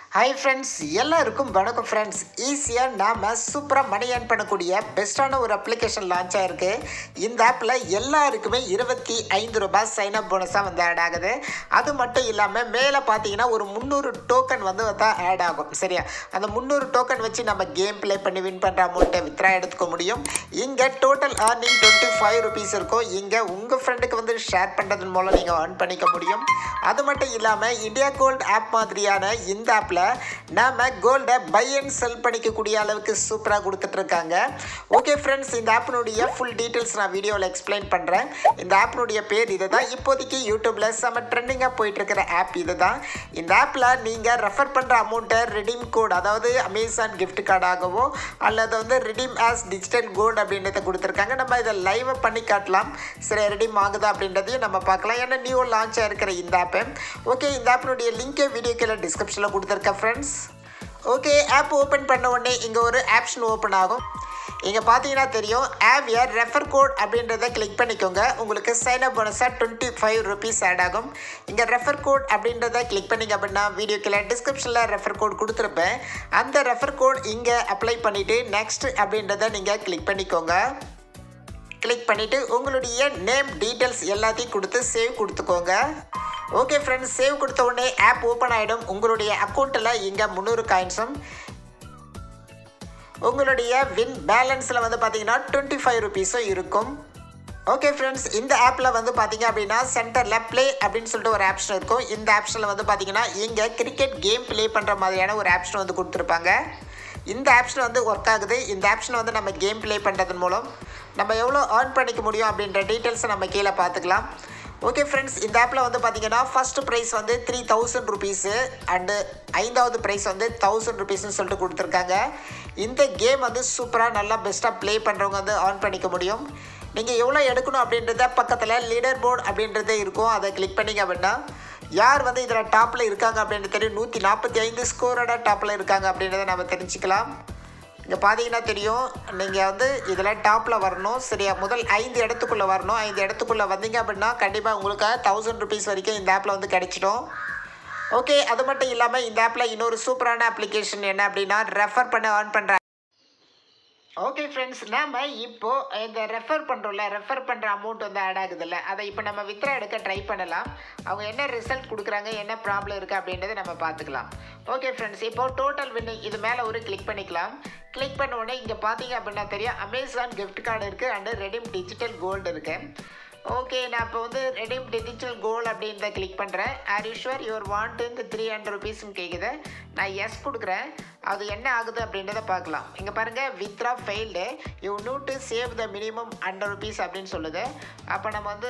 hi friends எல்லாருக்கும் வணக்கம் friends ஈஸியாக நாம் சூப்பராக மணி ஏர்ன் பண்ணக்கூடிய பெஸ்ட்டான ஒரு அப்ளிகேஷன் லான்ச் ஆயிருக்கு இந்த ஆப்பில் எல்லாருக்குமே இருபத்தி ஐந்து ரூபாய் சைன் அப் போனஸாக வந்து ஆட் ஆகுது அது மட்டும் இல்லாமல் மேலே பார்த்தீங்கன்னா ஒரு முந்நூறு டோக்கன் வந்து தான் ஆட் ஆகும் சரியா அந்த முந்நூறு டோக்கன் வச்சு நம்ம கேம் ப்ளே பண்ணி வின் பண்ணுற அமௌண்ட்டை வித்ரா எடுத்துக்க முடியும் இங்கே total earning twenty five rupees இருக்கும் இங்கே உங்கள் ஃப்ரெண்டுக்கு வந்து ஷேர் பண்ணுறதன் மூலம் நீங்கள் ஏர்ன் பண்ணிக்க முடியும் அது மட்டும் இல்லாமல் இந்தியா கோல்டு ஆப் மாதிரியான இந்த ஆப்பில் நாம கோல்டை பை அண்ட் செல் பண்ணிக்கக்கூடிய அளவுக்கு சூப்பராக கொடுத்துட்ருக்காங்க ஓகே ஃப்ரெண்ட்ஸ் இந்த ஆப்பினுடைய ஃபுல் டீட்டெயில்ஸ் நான் வீடியோவில் எக்ஸ்பிளைன் பண்ணுறேன் இந்த ஆப்பினுடைய பேர் இது தான் இப்போதைக்கு யூடியூப்பில் செம்ம ட்ரெண்டிங்காக போயிட்டுருக்கிற ஆப் இது தான் இந்த ஆப்பில் நீங்கள் ரெஃபர் பண்ணுற அமௌண்ட்டை ரெடீம் கோட் அதாவது அமேசான் gift கார்டாகவோ அல்லது வந்து ரெடீம் ஆஸ் டிஜிட்டல் கோல்டு அப்படின்றத கொடுத்துருக்காங்க நம்ம இதை லைவாக பண்ணி காட்டலாம் சரி ரெடீம் ஆகுதா அப்படின்றதையும் நம்ம பார்க்கலாம் ஏன்னா நியூ லான்ச் ஆயிருக்கிற இந்த ஆப்பு ஓகே இந்த ஆப்பினுடைய லிங்க்கை வீடியோ கீழே டிஸ்கிரிப்ஷனில் கொடுத்துருக்கேன் ஃப்ரெண்ட்ஸ் ஓகே ஆப் ஓப்பன் பண்ண உடனே இங்கே ஒரு ஆப்ஷன் ஓப்பன் ஆகும் இங்கே பார்த்தீங்கன்னா தெரியும் ஆப் இயர் ரெஃபர் கோட் அப்படின்றத கிளிக் பண்ணிக்கோங்க உங்களுக்கு சைன் அப் போனஸாக டுவெண்ட்டி ஃபைவ் ருபீஸ் ஆட் ஆகும் இங்கே ரெஃபர் கோட் அப்படின்றத கிளிக் பண்ணிங்க அப்படின்னா வீடியோ கீழே டிஸ்கிரிப்ஷனில் ரெஃபர் கோட் கொடுத்துருப்பேன் அந்த ரெஃபர் கோட் இங்கே அப்ளை பண்ணிவிட்டு நெக்ஸ்ட் அப்படின்றத நீங்கள் கிளிக் பண்ணிக்கோங்க கிளிக் பண்ணிவிட்டு உங்களுடைய நேம் டீட்டெயில்ஸ் எல்லாத்தையும் கொடுத்து சேவ் கொடுத்துக்கோங்க ஓகே ஃப்ரெண்ட்ஸ் சேவ் கொடுத்த உடனே ஆப் ஓப்பன் ஆகிடும் உங்களுடைய அக்கௌண்ட்டில் இங்கே முந்நூறு காயின்ஸும் உங்களுடைய வின் பேலன்ஸில் வந்து பார்த்தீங்கன்னா டுவெண்ட்டி ஃபைவ் ருபீஸும் இருக்கும் ஓகே ஃப்ரெண்ட்ஸ் இந்த ஆப்பில் வந்து பார்த்தீங்க அப்படின்னா சென்டரில் ப்ளே அப்படின்னு சொல்லிட்டு ஒரு ஆப்ஷன் இருக்கும் இந்த ஆப்ஷனில் வந்து பார்த்தீங்கன்னா இங்கே கிரிக்கெட் கேம் ப்ளே பண்ணுற மாதிரியான ஒரு ஆப்ஷன் வந்து கொடுத்துருப்பாங்க இந்த ஆப்ஷன் வந்து ஒர்க் ஆகுது இந்த ஆப்ஷன் வந்து நம்ம கேம் ப்ளே பண்ணுறதன் மூலம் நம்ம எவ்வளோ ஏர்ன் பண்ணிக்க முடியும் அப்படின்ற டீட்டெயில்ஸை நம்ம கீழே பார்த்துக்கலாம் ஓகே ஃப்ரெண்ட்ஸ் இந்த ஆப்பில் வந்து பார்த்தீங்கன்னா ஃபஸ்ட்டு ப்ரைஸ் வந்து த்ரீ தௌசண்ட் ருபீஸு அண்டு ஐந்தாவது ப்ரைஸ் வந்து தௌசண்ட் ருபீஸ்னு சொல்லிட்டு கொடுத்துருக்காங்க இந்த கேம் வந்து சூப்பராக நல்லா பெஸ்ட்டாக ப்ளே பண்ணுறவங்க வந்து ஏர்ன் பண்ணிக்க முடியும் நீங்கள் எவ்வளோ எடுக்கணும் அப்படின்றத பக்கத்தில் லீடர் போர்டு அப்படின்றது இருக்கும் அதை கிளிக் பண்ணிங்க அப்படின்னா யார் வந்து இதில் டாப்பில் இருக்காங்க அப்படின்றது தெரியும் நூற்றி நாற்பத்தி ஐந்து ஸ்கோரோட டாப்பில் இருக்காங்க அப்படின்றத நம்ம தெரிஞ்சுக்கலாம் இங்கே பார்த்தீங்கன்னா தெரியும் நீங்கள் வந்து இதில் டாப்பில் வரணும் சரியா முதல் ஐந்து இடத்துக்குள்ளே வரணும் ஐந்து இடத்துக்குள்ளே வந்தீங்க அப்படின்னா கண்டிப்பாக உங்களுக்கு தௌசண்ட் ருபீஸ் வரைக்கும் இந்த ஆப்பில் வந்து கிடைச்சிடும் ஓகே அது மட்டும் இல்லாமல் இந்த ஆப்பில் இன்னொரு சூப்பரான அப்ளிகேஷன் என்ன அப்படின்னா ரெஃபர் பண்ண ஏர்ன் பண்ணுற ஓகே ஃப்ரெண்ட்ஸ் நாம் இப்போ இந்த ரெஃபர் பண்ணுறோம்ல ரெஃபர் பண்ணுற அமௌண்ட் வந்து ஆட் ஆகுதுல்ல அதை இப்போ நம்ம வித்ரா எடுக்க ட்ரை பண்ணலாம் அவங்க என்ன ரிசல்ட் கொடுக்குறாங்க என்ன ப்ராப்ளம் இருக்குது அப்படின்றத நம்ம பார்த்துக்கலாம் ஓகே ஃப்ரெண்ட்ஸ் இப்போ டோட்டல் வின்னிங் இது மேலே ஒரு கிளிக் பண்ணிக்கலாம் கிளிக் பண்ண உடனே இங்கே பார்த்தீங்க அப்படின்னா தெரியும் அமேசான் gift கார்டு இருக்குது அண்டு ரெடிம் டிஜிட்டல் கோல்டு இருக்குது ஓகே நான் இப்போ வந்து ரெடீம் டிஜிட்டல் கோல் அப்படின்றத கிளிக் பண்ணுறேன் ஆர் யூஸ்வர் யுவர் வாண்ட் இந்த த்ரீ ஹண்ட்ரட் ருபீஸ்னு கேட்குது நான் எஸ் கொடுக்குறேன் அது என்ன ஆகுது அப்படின்றத பார்க்கலாம் இங்கே பாருங்கள் withdraw failed you need to save the minimum hundred rupees அப்படின்னு சொல்லுது அப்போ நம்ம வந்து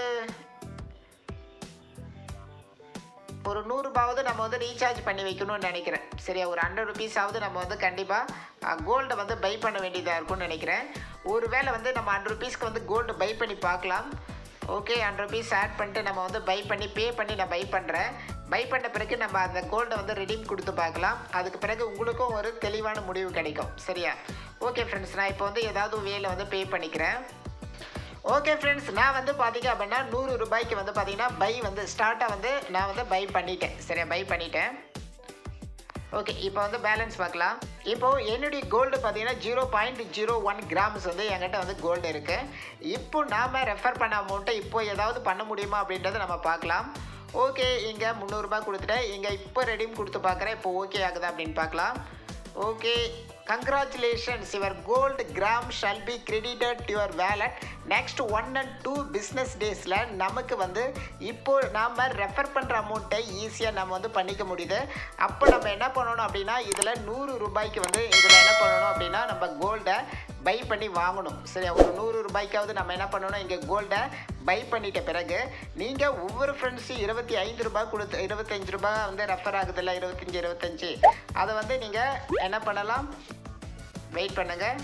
ஒரு நூறுரூபாவது நம்ம வந்து ரீசார்ஜ் பண்ணி வைக்கணும்னு நினைக்கிறேன் சரியா ஒரு ஹண்ட்ரட் ருபீஸாவது நம்ம வந்து கண்டிப்பாக கோல்டை வந்து பை பண்ண வேண்டியதாக இருக்கும்னு நினைக்கிறேன் ஒருவேளை வந்து நம்ம ஹண்ட்ரட் ருபீஸ்க்கு வந்து கோல்டு பை பண்ணி பார்க்கலாம் ஓகே ஹண்ட்ரட் ருபீஸ் ஆட் பண்ணிட்டு நம்ம வந்து பை பண்ணி பே பண்ணி நான் பை பண்ணுறேன் பை பண்ண பிறகு நம்ம அந்த கோல்டை வந்து ரெடீம் கொடுத்து பார்க்கலாம் அதுக்கு பிறகு உங்களுக்கும் ஒரு தெளிவான முடிவு கிடைக்கும் சரியா ஓகே ஃப்ரெண்ட்ஸ் நான் இப்போ வந்து ஏதாவது வேலை வந்து பே பண்ணிக்கிறேன் ஓகே ஃப்ரெண்ட்ஸ் நான் வந்து பார்த்தீங்க அப்படின்னா நூறு ரூபாய்க்கு வந்து பார்த்தீங்கன்னா பை வந்து ஸ்டார்ட்டாக வந்து நான் வந்து பை பண்ணிட்டேன் சரியா பை பண்ணிட்டேன் ஓகே இப்போ வந்து பேலன்ஸ் பார்க்கலாம் இப்போ என்னுடைய கோல்டு பார்த்தீங்கன்னா zero point zero one grams வந்து என்கிட்ட வந்து கோல்டு இருக்குது இப்போ நாம் ரெஃபர் பண்ண அமௌண்ட்டை இப்போ ஏதாவது பண்ண முடியுமா அப்படின்றத நம்ம பார்க்கலாம் ஓகே இங்கே முந்நூறுரூபா கொடுத்துட்டேன் இங்கே இப்போ ரெடீம் கொடுத்து பார்க்குறேன் இப்போ ஓகே ஆகுதா அப்படின்னு பார்க்கலாம் okay congratulations your gold gram shall be credited your wallet next one and two business டேஸில் நமக்கு வந்து இப்போ நாம் ரெஃபர் பண்ணுற அமௌண்ட்டை ஈஸியாக நம்ம வந்து பண்ணிக்க முடியுது அப்போ நம்ம என்ன பண்ணணும் அப்படின்னா இதில் நூறு ரூபாய்க்கு வந்து இதில் என்ன பண்ணணும் அப்படின்னா நம்ம கோல்டை பை பண்ணி வாங்கணும் சரியா ஒரு நூறு ரூபாய்க்காவது நம்ம என்ன பண்ணணும் இங்கே கோல்டை பை பண்ணிட்ட பிறகு நீங்கள் ஒவ்வொரு ஃப்ரெண்ட்ஸும் இருபத்தி ஐந்து ரூபாய் கொடுத்து இருபத்தஞ்சு ரூபாய் வந்து ரெஃபர் ஆகுதுல்ல இருபத்தஞ்சி இருபத்தஞ்சி அதை வந்து நீங்கள் என்ன பண்ணலாம் வெயிட் பண்ணுங்கள்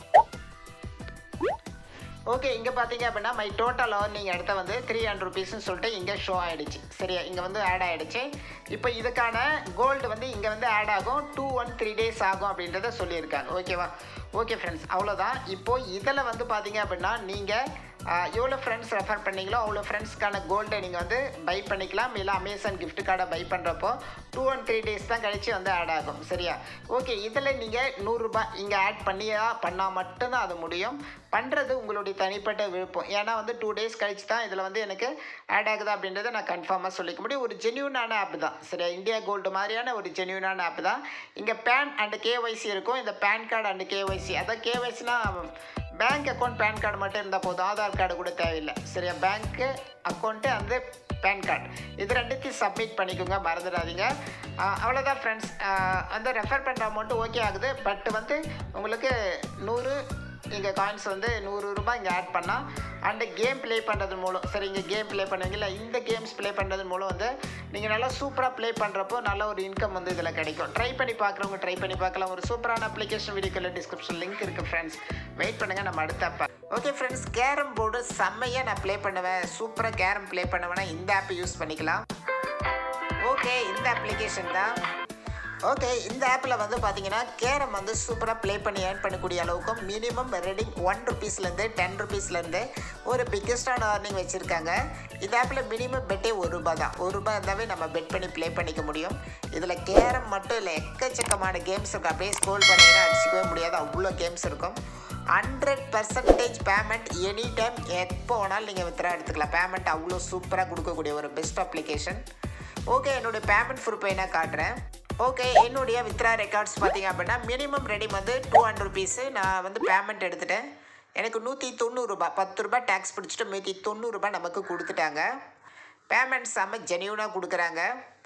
ஓகே இங்கே பார்த்தீங்க அப்படின்னா மை டோட்டல் நீங்கள் இடத்த வந்து த்ரீ ஹண்ட்ரட் ருபீஸ்னு சொல்லிட்டு இங்கே ஷோ ஆகிடுச்சு சரியா இங்கே வந்து ஆட் ஆகிடுச்சு இப்போ இதுக்கான கோல்டு வந்து இங்கே வந்து ஆட் ஆகும் டூ ஒன் த்ரீ டேஸ் ஆகும் அப்படின்றத சொல்லியிருக்காங்க ஓகேவா ஓகே ஃப்ரெண்ட்ஸ் அவ்வளோதான் இப்போது இதில் வந்து பார்த்தீங்க அப்படின்னா நீங்கள் எவ்வளோ ஃப்ரெண்ட்ஸ் ரெஃபர் பண்ணீங்களோ அவ்வளோ ஃப்ரெண்ட்ஸ்க்கான கோல்டை நீங்கள் வந்து பை பண்ணிக்கலாம் இல்லை அமேசான் gift கார்டை பை பண்ணுறப்போ டூ அண்ட் த்ரீ டேஸ் தான் கழிச்சு வந்து ஆட் ஆகும் சரியா ஓகே இதில் நீங்கள் நூறுரூபா இங்கே ஆட் பண்ணியா பண்ணால் மட்டும்தான் அது முடியும் பண்ணுறது உங்களுடைய தனிப்பட்ட விருப்பம் ஏன்னா வந்து டூ டேஸ் கழிச்சு தான் இதில் வந்து எனக்கு ஆட் ஆகுது அப்படின்றத நான் கன்ஃபார்மாக சொல்லிக்க முடியும் ஒரு ஜென்யூனான ஆப் தான் சரியா இந்தியா கோல்டு மாதிரியான ஒரு ஜென்யூனான ஆப் தான் இங்கே பேன் அண்ட் கேஒய்சி இருக்கும் இந்த பேன் கார்டு அண்ட் கேஒய்சி அதான் கேஒய்சினா பேங்க் அக்கௌண்ட் பேன் கார்டு மட்டும் இருந்தால் போதும் ஆதார் கார்டு கூட தேவையில்லை சரியா பேங்க்கு அக்கௌண்ட்டு அந்த பேன் கார்டு இது ரெண்டுத்தையும் சப்மிட் பண்ணிக்கோங்க மறந்துடாதீங்க ஆஹ் அவ்வளோதான் ஃப்ரெண்ட்ஸ் வந்து ரெஃபர் பண்ணுற அமௌண்ட்டு ஓகே ஆகுது பட் வந்து உங்களுக்கு நூறு இங்கே காயின்ஸ் வந்து நூறு ரூபாய் இங்கே ஆட் பண்ணால் அண்டு கேம் ப்ளே பண்ணுறது மூலம் சரி இங்கே கேம் ப்ளே பண்ணுவீங்கல்ல இந்த கேம்ஸ் ப்ளே பண்ணுறது மூலம் வந்து நீங்கள் நல்லா சூப்பராக ப்ளே பண்ணுறப்போ நல்ல ஒரு இன்கம் வந்து இதில் கிடைக்கும் ட்ரை பண்ணி பார்க்குறவங்க ட்ரை பண்ணி பார்க்கலாம் ஒரு சூப்பரான அப்ளிகேஷன் வீடியோக்குள்ள டிஸ்கிரிப்ஷன் லிங்க் இருக்குது ஃப்ரெண்ட்ஸ் வெயிட் பண்ணுங்கள் நம்ம அடுத்த அப்போ ஓகே ஃப்ரெண்ட்ஸ் கேரம் போர்டு செம்மையாக நான் ப்ளே பண்ணுவேன் சூப்பராக கேரம் ப்ளே பண்ணுவேன்னா இந்த ஆப் யூஸ் பண்ணிக்கலாம் ஓகே இந்த அப்ளிகேஷன் தான் ஓகே இந்த ஆப்பில் வந்து பார்த்தீங்கன்னா கேரம் வந்து சூப்பராக ப்ளே பண்ணி ஏர்ன் பண்ணக்கூடிய அளவுக்கும் மினிமம் ரெடிங் ஒன் ருபீஸ்லேருந்து டென் ருபீஸ்லேருந்து ஒரு பிக்கெஸ்டான ஏர்னிங் வச்சுருக்காங்க இந்த ஆப்பில் மினிமம் பெட்டே ஒரு ரூபாய் தான் ஒரு ரூபாய் இருந்தாவே நம்ம பெட் பண்ணி ப்ளே பண்ணிக்க முடியும் இதில் கேரம் மட்டும் இல்லை எக்கச்சக்கமான கேம்ஸ் இருக்கும் அப்படியே ஸ்க்ரோல் பண்ணிங்கன்னா அடிச்சிக்கவே முடியாது அவ்வளோ கேம்ஸ் இருக்கும் hundred percentage payment any time எப்போ வேணாலும் நீங்கள் வித்ரா எடுத்துக்கலாம் பேமெண்ட் அவ்வளோ சூப்பராக கொடுக்கக்கூடிய ஒரு பெஸ்ட் அப்ளிகேஷன் ஓகே என்னுடைய பேமெண்ட் ப்ரூஃப் என்ன காட்டுறேன் ஓகே என்னுடைய வித்ரா ரெக்கார்ட்ஸ் பார்த்தீங்க அப்படின்னா மினிமம் ரெடி வந்து டூ ஹண்ட்ரட் ருபீஸு நான் வந்து பேமெண்ட் எடுத்துட்டேன் எனக்கு நூற்றி தொண்ணூறுரூபா பத்து ரூபாய் டேக்ஸ் பிடிச்சிட்டு மீதி தொண்ணூறுரூபா நமக்கு கொடுத்துட்டாங்க பேமெண்ட் செம்ம ஜெனியூனாக கொடுக்குறாங்க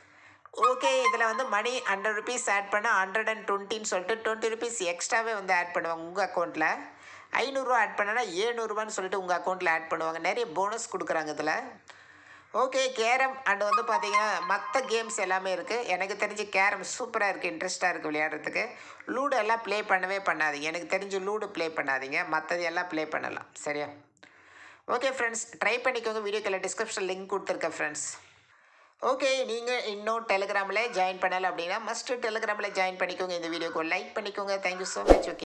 ஓகே இதில் வந்து மணி ஹண்ட்ரட் ருபீஸ் ஆட் பண்ணால் ஹண்ட்ரட் அண்ட் டுவெண்ட்டின்னு சொல்லிட்டு டுவெண்ட்டி ருபீஸ் எக்ஸ்ட்ராவே வந்து ஆட் பண்ணுவாங்க உங்கள் அக்கௌண்ட்டில் ஐநூறுரூவா ஆட் பண்ணனா ஏழ்நூறுபான்னு சொல்லிட்டு உங்கள் அக்கௌண்ட்டில் ஆட் பண்ணுவாங்க நிறைய போனஸ் கொடுக்குறாங்க இதில் ஓகே கேரம் அண்ட் வந்து பார்த்தீங்கன்னா மற்ற கேம்ஸ் எல்லாமே இருக்குது எனக்கு தெரிஞ்சு கேரம் சூப்பராக இருக்குது இன்ட்ரெஸ்ட்டாக இருக்குது விளையாடுறதுக்கு லூடோ எல்லாம் ப்ளே பண்ணவே பண்ணாதீங்க எனக்கு தெரிஞ்சு லூடோ ப்ளே பண்ணாதீங்க மற்றது எல்லாம் ப்ளே பண்ணலாம் சரியா ஓகே ஃப்ரெண்ட்ஸ் ட்ரை பண்ணிக்கோங்க வீடியோக்கில் டிஸ்கிரிப்ஷன் லிங்க் கொடுத்துருக்கேன் ஃப்ரெண்ட்ஸ் ஓகே நீங்கள் இன்னும் டெலிகிராமில் ஜாயின் பண்ணலை அப்படின்னா மஸ்ட்டு டெலிகிராமில் ஜாயின் பண்ணிக்கோங்க இந்த வீடியோக்கு லைக் பண்ணிக்கோங்க தேங்க்யூ ஸோ மச் ஓகே